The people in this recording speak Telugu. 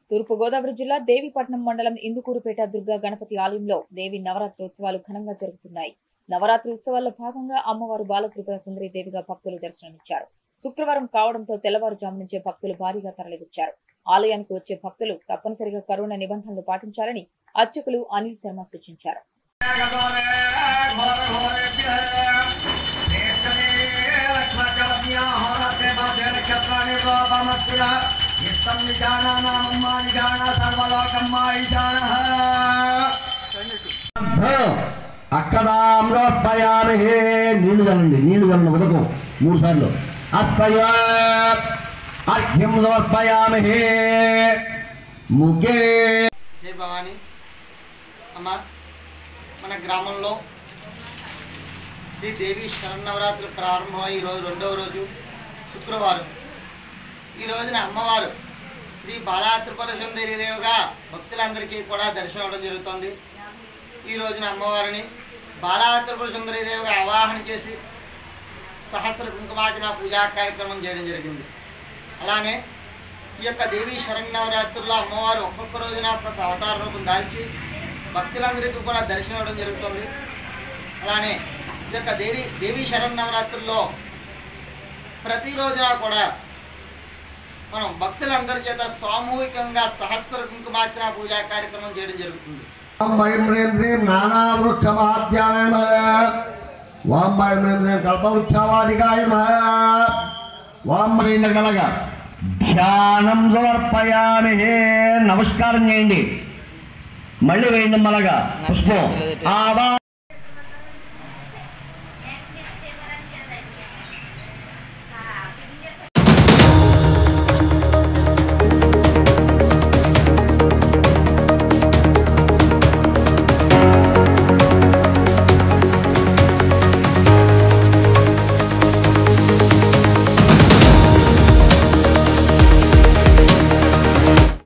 తూర్పుగోదావరి జిల్లా దేవీపట్నం మండలం ఇందుకూరుపేట దుర్గా గణపతి ఆలయంలో దేవి నవరాత్రి ఉత్సవాలు ఘనంగా జరుగుతున్నాయి నవరాత్రి ఉత్సవాల్లో భాగంగా అమ్మవారు బాలత్రిపుర సుందరి దేవిగా భక్తులు దర్శనమిచ్చారు శుక్రవారం కావడంతో తెల్లవారుజాము నుంచే భక్తులు భారీగా తరలివచ్చారు ఆలయానికి వచ్చే భక్తులు తప్పనిసరిగా కరోనా నిబంధనలు పాటించాలని అర్చకులు అనిల్ శర్మ సూచించారు అక్కడామృతపయామి నీళ్లు చల్లండి నీళ్లు చల్లండి ఉదకం మూడు సార్లు అర్పయ అర్ఘ్యం సమర్పయామి ముగే జై భవాని అమ్మ మన గ్రామంలో శ్రీ దేవి శరన్నవరాత్రులు ప్రారంభమై ఈరోజు రెండవ రోజు శుక్రవారం ఈ రోజున అమ్మవారు శ్రీ బాలా త్రిపుర సుందరి దేవిగా భక్తులందరికీ కూడా దర్శనం అవడం జరుగుతుంది ఈ రోజున అమ్మవారిని బాలా త్రిపుర సుందరి దేవిగా ఆవాహన చేసి సహస్ర కుంకుమార్చన పూజా కార్యక్రమం చేయడం జరిగింది అలానే ఈ యొక్క దేవీ శరణవరాత్రుల్లో అమ్మవారు ఒక్కొక్క రోజున ఒక్కొక్క అవతార రూపం దాల్చి భక్తులందరికీ కూడా దర్శనం ఇవ్వడం జరుగుతుంది అలానే ఈ యొక్క దేవి దేవీ శరణవరాత్రుల్లో ప్రతి రోజున కూడా మనం భక్తులందరి చేత సామూహికంగా సహస్ర కుంకుమార్చన పూజా కార్యక్రమం చేయడం జరుగుతుంది వైమ్రేంద్రియం నానావృక్షమాధ్యాయ వాం వైమ్రేంద్రియం కల్పవృక్షవాటికాయ వాం కలగా ధ్యానం సమర్పయామి నమస్కారం చేయండి మళ్ళీ వేయండి మలగా పుష్పం ఆవా